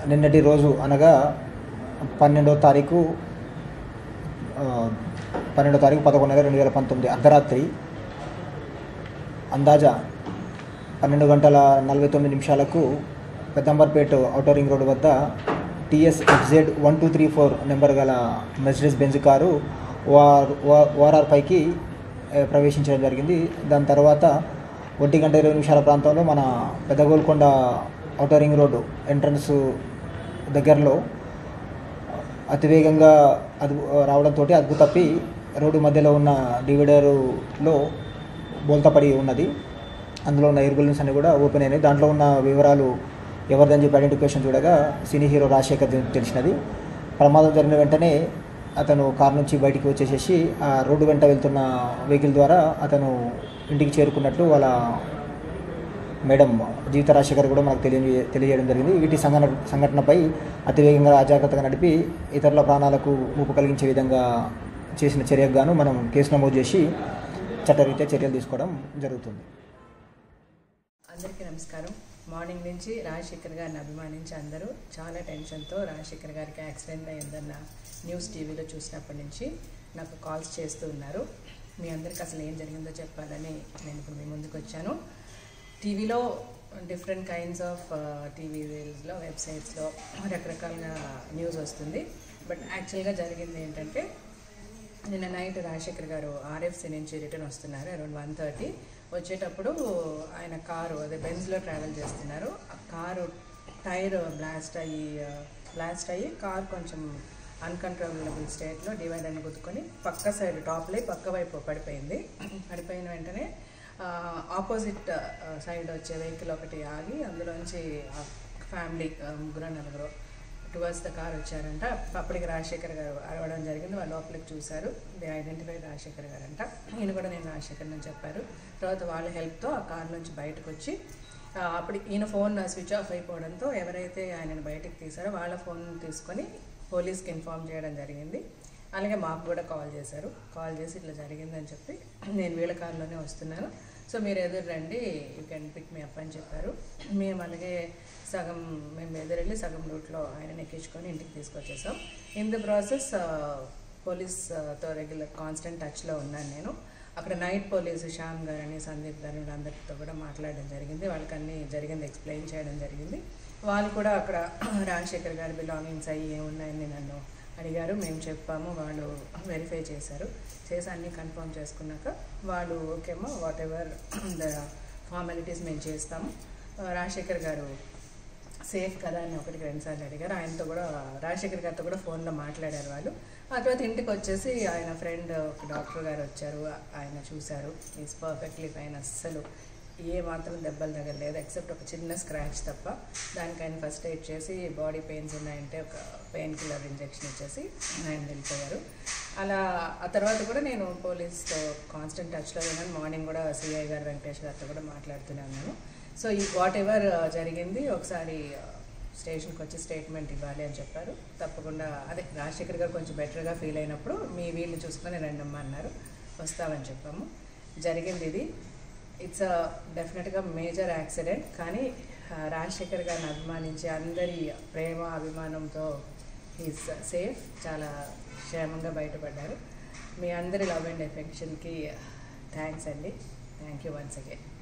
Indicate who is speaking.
Speaker 1: నిన్నటి రోజు అనగా పన్నెండో తారీఖు ఆ, పన్నెండో తారీఖు పదకొండు నెల రెండు వేల పంతొమ్మిది అర్ధరాత్రి అందాజా పన్నెండు గంటల నలభై తొమ్మిది నిమిషాలకు పెద్దంబర్పేట ఔటర్ రింగ్ రోడ్డు వద్ద TS FZ one two three four number గల Mercedes Benz car OR ORR పైకి ఏ, ప్రవేశించడం జరిగింది దాని తర్వాత ఒంటి గంట ఇరవై నిమిషాల ప్రాంతంలో మన Peddagolconda outer ring road entrance దగ్గరలో అతివేగంగా అదుపు రావడంతో అదుపు తప్పి రోడ్డు మధ్యలో ఉన్న డివైడరులో బోల్తపడి ఉన్నది అందులో ఉన్న ఎయిర్ బెలూన్స్ అన్ని కూడా ఓపెన్ అయినాయి దాంట్లో ఉన్న వివరాలు ఎవరిదని చెప్పి ఐడెంటిఫికేషన్ చూడగా సినీ హీరో రాజశేఖర్ తె- తెలిసినది ప్రమాదం జరిగిన వెంటనే అతను కార్ నుంచి బయటికి వచ్చేసేసి ఆ రోడ్డు వెంట వెళ్తున్న వెహికల్ ద్వారా అతను ఇంటికి చేరుకున్నట్లు వాళ్ళ మేడం జీవిత రాజశేఖర్ కూడా మనకు తెలియ తెలియజేయడం జరిగింది వీటి సంఘటన సంఘటనపై అతివేగంగా అజాగ్రత్తగా నడిపి ఇతరుల ప్రాణాలకు ముప్పు కలిగించే విధంగా చేసిన చర్యకు గాను మనం కేసు నమోదు చేసి చట్టరీత్యా చర్యలు తీసుకోవడం జరుగుతుంది
Speaker 2: అందరికీ నమస్కారం మార్నింగ్ నుంచి రాజశేఖర్ గారిని అభిమానించి అందరూ చాలా టెన్షన్తో రాజశేఖర్ గారికి యాక్సిడెంట్ అయిందన్న న్యూస్ టీవీలో చూసినప్పటి నుంచి నాకు కాల్స్ చేస్తూ ఉన్నారు మీ అందరికి అసలు ఏం జరిగిందో చెప్పాలని నేను ఇప్పుడు మీ ముందుకు వచ్చాను టీవీలో డిఫరెంట్ కైండ్స్ ఆఫ్ టీవీ రీల్స్లో వెబ్సైట్స్లో రకరకాలుగా న్యూస్ వస్తుంది బట్ యాక్చువల్గా జరిగింది ఏంటంటే నిన్న నైట్ రాజశేఖర్ గారు ఆర్ఎఫ్సి నుంచి రిటర్న్ వస్తున్నారు అరౌండ్ వన్ థర్టీ వచ్చేటప్పుడు ఆయన కారు అదే బెంజ్లో ట్రావెల్ చేస్తున్నారు ఆ కారు టైర్ బ్లాస్ట్ అయ్యి బ్లాస్ట్ అయ్యి కార్ కొంచెం అన్కంట్రోలబుల్ స్టేట్లో డివైడర్ని గుద్దుకొని పక్క సైడ్ టాప్లో పక్క వైపు పడిపోయింది పడిపోయిన వెంటనే ఆపోజిట్ సైడ్ వచ్చే వెహికల్ ఒకటి ఆగి అందులోంచి ఫ్యామిలీ ముగ్గురు నలుగురు టువర్డ్స్ ద కార్ వచ్చారంట అప్పటికి రాజశేఖర్ గారు అరవడం జరిగింది వాళ్ళు లోపలికి చూశారు దే ఐడెంటిఫై రాజశేఖర్ గారు అంట ఈయన కూడా నేను రాజశేఖర్ అని చెప్పారు తర్వాత వాళ్ళ హెల్ప్తో ఆ కార్ నుంచి బయటకు వచ్చి ఆ, అప్పుడు ఈయన ఫోన్ స్విచ్ ఆఫ్ అయిపోవడంతో ఎవరైతే ఆయనను బయటకు తీశారో వాళ్ళ ఫోన్ తీసుకొని పోలీస్కి ఇన్ఫామ్ చేయడం జరిగింది అలాగే మాకు కూడా కాల్ చేశారు కాల్ చేసి ఇట్లా జరిగిందని చెప్పి నేను వీళ్ళ కార్లోనే వస్తున్నాను సో మీరు ఎదురు రండి you can pick me up అని చెప్పారు మేము అలాగే సగం మేము ఎదురెళ్ళి సగం రూట్లో ఆయన ఎక్కించుకొని ఇంటికి తీసుకొచ్చేసాం ఇన్ ద ప్రాసెస్ పోలీస్తో రెగ్యులర్ కాన్స్టెంట్ టచ్లో ఉన్నాను నేను అక్కడ నైట్ పోలీసు శ్యామ్ గారని సందీప్ గారు వీళ్ళందరితో కూడా మాట్లాడడం జరిగింది వాళ్ళకి అన్నీ జరిగింది ఎక్స్ప్లెయిన్ చేయడం జరిగింది వాళ్ళు కూడా అక్కడ రాజశేఖర్ గారి బిలాంగింగ్స్ అయ్యి ఏమున్నాయని నన్ను అడిగారు మేము చెప్పాము వాళ్ళు వెరిఫై చేశారు చేసి అన్నీ కన్ఫర్మ్ చేసుకున్నాక వాళ్ళు ఓకేమో వాట్ ఎవర్ ద ఫార్మాలిటీస్ మేము చేస్తాము ఆ, రాజశేఖర్ గారు సేఫ్ కదా అని ఒకటికి రెండుసార్లు అడిగారు ఆయనతో కూడా రాజశేఖర్ గారితో కూడా ఫోన్లో మాట్లాడారు వాళ్ళు ఆ తర్వాత ఇంటికి వచ్చేసి ఆయన ఫ్రెండ్ ఒక డాక్టర్ గారు వచ్చారు ఆయన చూశారు ఈజ్ పర్ఫెక్ట్లీ ఫైన్ అస్సలు ఏ మాత్రం దెబ్బలు తగలేదు ఎక్సెప్ట్ ఒక చిన్న స్క్రాచ్ తప్ప దానికి ఆయన ఫస్ట్ ఎయిడ్ చేసి బాడీ పెయిన్స్ ఉన్నాయంటే ఒక పెయిన్ కిల్లర్ ఇంజెక్షన్ ఇచ్చేసి ఆయన వెళ్ళిపోయారు అలా ఆ తర్వాత కూడా నేను పోలీస్తో కాన్స్టెంట్ టచ్లో ఉన్నాను మార్నింగ్ కూడా సిఐ గారు వెంకటేష్ గారితో కూడా మాట్లాడుతూనే ఉన్నాను సో ఈ వాట్ ఎవర్ జరిగింది ఒకసారి స్టేషన్కి వచ్చి స్టేట్మెంట్ ఇవ్వాలి అని చెప్పారు తప్పకుండా అదే రాజశేఖర్ గారు కొంచెం బెటర్గా ఫీల్ అయినప్పుడు మీ వీళ్ళు చూసుకొని రండమ్మా అన్నారు వస్తామని చెప్పాము జరిగింది ఇది ఇట్స్ డెఫినెట్గా మేజర్ యాక్సిడెంట్ కానీ ఆ, రాజశేఖర్ గారిని అభిమానించి అందరి ప్రేమ అభిమానంతో ఈజ్ సేఫ్ చాలా క్షేమంగా బయటపడ్డారు మీ అందరి లవ్ అండ్ ఎఫెక్షన్కి థ్యాంక్స్ అండి థ్యాంక్ యూ వన్స్ అగైన్